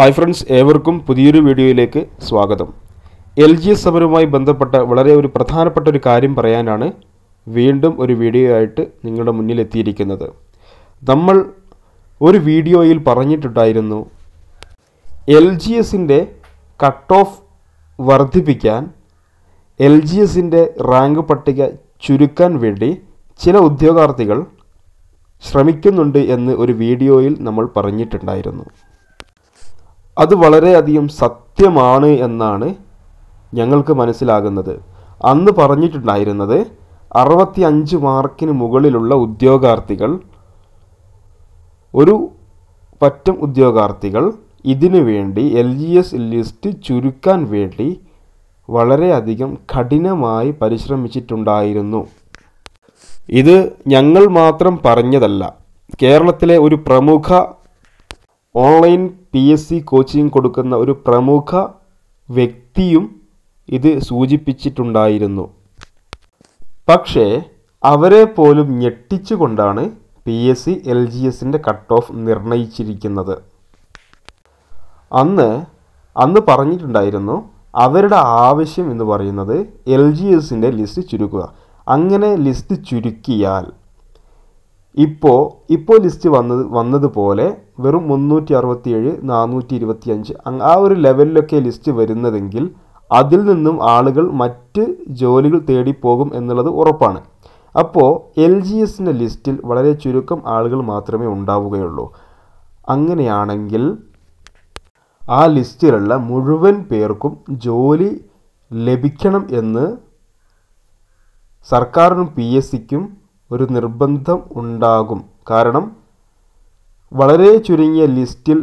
hi friends ഏവർക്കും പുതിയൊരു വീഡിയോയിലേക്ക് സ്വാഗതം എൽ ജി എസ് സമരവുമായി ബന്ധപ്പെട്ട വളരെ ഒരു പ്രധാനപ്പെട്ട ഒരു കാര്യം പറയാനാണ് വീണ്ടും ഒരു വീഡിയോ ആയിട്ട് നിങ്ങളുടെ മുന്നിൽ എത്തിയിരിക്കുന്നത് നമ്മൾ ഒരു വീഡിയോയിൽ പറഞ്ഞിട്ടുണ്ടായിരുന്നു എൽ ജി എസിൻ്റെ കട്ട് ഓഫ് വർദ്ധിപ്പിക്കാൻ എൽ ജി എസിൻ്റെ റാങ്ക് പട്ടിക ചുരുക്കാൻ വേണ്ടി ചില ഉദ്യോഗാർത്ഥികൾ ശ്രമിക്കുന്നുണ്ട് എന്ന് ഒരു വീഡിയോയിൽ നമ്മൾ പറഞ്ഞിട്ടുണ്ടായിരുന്നു അത് വളരെയധികം സത്യമാണ് എന്നാണ് ഞങ്ങൾക്ക് മനസ്സിലാകുന്നത് അന്ന് പറഞ്ഞിട്ടുണ്ടായിരുന്നത് അറുപത്തി അഞ്ച് മാർക്കിന് മുകളിലുള്ള ഉദ്യോഗാർത്ഥികൾ ഒരു പറ്റം ഉദ്യോഗാർത്ഥികൾ ഇതിനു വേണ്ടി എൽ ജി എസ് ലിസ്റ്റ് ചുരുക്കാൻ വേണ്ടി വളരെയധികം കഠിനമായി പരിശ്രമിച്ചിട്ടുണ്ടായിരുന്നു ഇത് ഞങ്ങൾ മാത്രം പറഞ്ഞതല്ല കേരളത്തിലെ ഒരു പ്രമുഖ online P S C coaching കൊടുക്കുന്ന ഒരു പ്രമുഖ വ്യക്തിയും ഇത് സൂചിപ്പിച്ചിട്ടുണ്ടായിരുന്നു പക്ഷേ അവരെ പോലും ഞെട്ടിച്ചുകൊണ്ടാണ് P S C L G എസിൻ്റെ കട്ട് ഓഫ് നിർണയിച്ചിരിക്കുന്നത് അന്ന് അന്ന് പറഞ്ഞിട്ടുണ്ടായിരുന്നു അവരുടെ ആവശ്യം എന്ന് പറയുന്നത് എൽ ജി എസിൻ്റെ ലിസ്റ്റ് ചുരുക്കുക അങ്ങനെ ലിസ്റ്റ് ചുരുക്കിയാൽ ഇപ്പോൾ ഇപ്പോൾ ലിസ്റ്റ് വന്നത് വന്നതുപോലെ വെറും മുന്നൂറ്റി അറുപത്തിയേഴ് നാനൂറ്റി ഇരുപത്തി അഞ്ച് ആ ഒരു ലെവലിലൊക്കെ ലിസ്റ്റ് വരുന്നതെങ്കിൽ അതിൽ നിന്നും ആളുകൾ മറ്റ് ജോലികൾ തേടിപ്പോകും എന്നുള്ളത് ഉറപ്പാണ് അപ്പോൾ എൽ ജി എസിൻ്റെ ലിസ്റ്റിൽ വളരെ ചുരുക്കം ആളുകൾ മാത്രമേ ഉണ്ടാവുകയുള്ളൂ അങ്ങനെയാണെങ്കിൽ ആ ലിസ്റ്റിലുള്ള മുഴുവൻ പേർക്കും ജോലി ലഭിക്കണം എന്ന് സർക്കാരിനും പി എസ് സിക്കും ഒരു നിർബന്ധം ഉണ്ടാകും കാരണം വളരെ ചുരുങ്ങിയ ലിസ്റ്റിൽ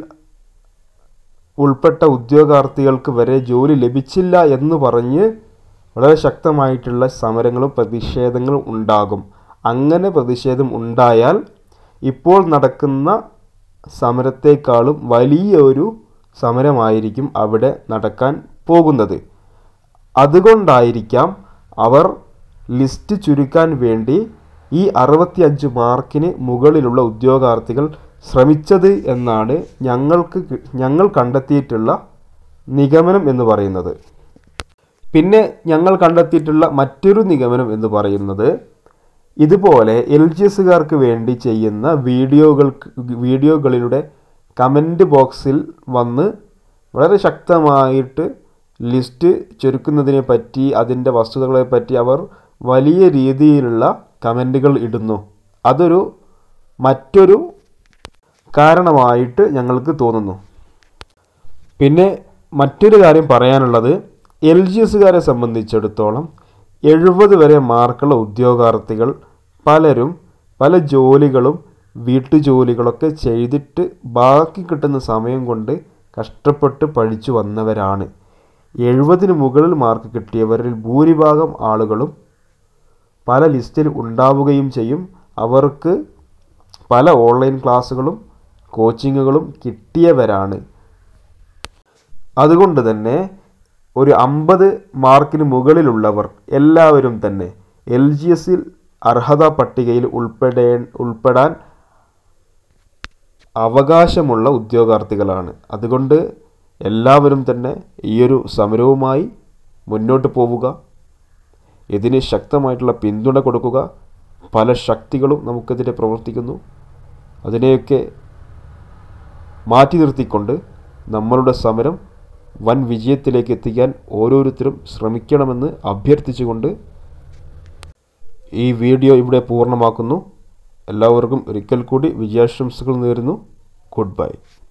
ഉൾപ്പെട്ട ഉദ്യോഗാർത്ഥികൾക്ക് വരെ ജോലി ലഭിച്ചില്ല എന്ന് പറഞ്ഞ് വളരെ ശക്തമായിട്ടുള്ള സമരങ്ങളും പ്രതിഷേധങ്ങളും ഉണ്ടാകും അങ്ങനെ പ്രതിഷേധം ഉണ്ടായാൽ ഇപ്പോൾ നടക്കുന്ന സമരത്തെക്കാളും വലിയൊരു സമരമായിരിക്കും അവിടെ നടക്കാൻ പോകുന്നത് അതുകൊണ്ടായിരിക്കാം അവർ ലിസ്റ്റ് ചുരുക്കാൻ വേണ്ടി ഈ അറുപത്തിയഞ്ച് മാർക്കിന് മുകളിലുള്ള ഉദ്യോഗാർത്ഥികൾ ശ്രമിച്ചത് എന്നാണ് ഞങ്ങൾക്ക് കി- ഞങ്ങൾ കണ്ടെത്തിയിട്ടുള്ള നിഗമനം എന്ന് പറയുന്നത് പിന്നെ ഞങ്ങൾ കണ്ടെത്തിയിട്ടുള്ള മറ്റൊരു നിഗമനം എന്ന് പറയുന്നത് ഇതുപോലെ എൽ ജി എസുകാർക്ക് വേണ്ടി ചെയ്യുന്ന വീഡിയോകൾക്ക് വീഡിയോകളിലൂടെ കമൻറ്റ് ബോക്സിൽ വന്ന് വളരെ ശക്തമായിട്ട് ലിസ്റ്റ് ചുരുക്കുന്നതിനെ പറ്റി അതിൻ്റെ വസ്തുതകളെ പറ്റി അവർ വലിയ രീതിയിലുള്ള കമൻറ്റുകൾ ഇടുന്നു അതൊരു മറ്റൊരു കാരണമായിട്ട് ഞങ്ങൾക്ക് തോന്നുന്നു പിന്നെ മറ്റൊരു കാര്യം പറയാനുള്ളത് എൽ ജി എസുകാരെ സംബന്ധിച്ചിടത്തോളം എഴുപത് വരെ മാർക്കുള്ള ഉദ്യോഗാർത്ഥികൾ പലരും പല ജോലികളും വീട്ടുജോലികളൊക്കെ ചെയ്തിട്ട് ബാക്കി കിട്ടുന്ന സമയം കൊണ്ട് കഷ്ടപ്പെട്ട് പഠിച്ചു വന്നവരാണ് എഴുപതിന് മുകളിൽ മാർക്ക് കിട്ടിയവരിൽ ഭൂരിഭാഗം ആളുകളും പല ലിസ്റ്റിൽ ഉണ്ടാവുകയും ചെയ്യും അവർക്ക് പല ഓൺലൈൻ ക്ലാസ്സുകളും കോച്ചിങ്ങുകളും കിട്ടിയവരാണ് അതുകൊണ്ട് തന്നെ ഒരു അമ്പത് മാർക്കിന് മുകളിലുള്ളവർ എല്ലാവരും തന്നെ എൽ ജി എസിൽ അർഹതാ പട്ടികയിൽ ഉൾപ്പെടേ ഉൾപ്പെടാൻ അവകാശമുള്ള ഉദ്യോഗാർത്ഥികളാണ് അതുകൊണ്ട് എല്ലാവരും തന്നെ ഈയൊരു സമരവുമായി മുന്നോട്ട് പോവുക ഇതിന് ശക്തമായിട്ടുള്ള പിന്തുണ കൊടുക്കുക പല ശക്തികളും നമുക്കെതിരെ പ്രവർത്തിക്കുന്നു അതിനെയൊക്കെ മാറ്റി നിർത്തിക്കൊണ്ട് നമ്മളുടെ സമരം വൻ വിജയത്തിലേക്ക് എത്തിക്കാൻ ഓരോരുത്തരും ശ്രമിക്കണമെന്ന് അഭ്യർത്ഥിച്ചുകൊണ്ട് ഈ വീഡിയോ ഇവിടെ പൂർണ്ണമാക്കുന്നു എല്ലാവർക്കും ഒരിക്കൽ കൂടി വിജയാശംസകൾ നേരുന്നു ഗുഡ് ബൈ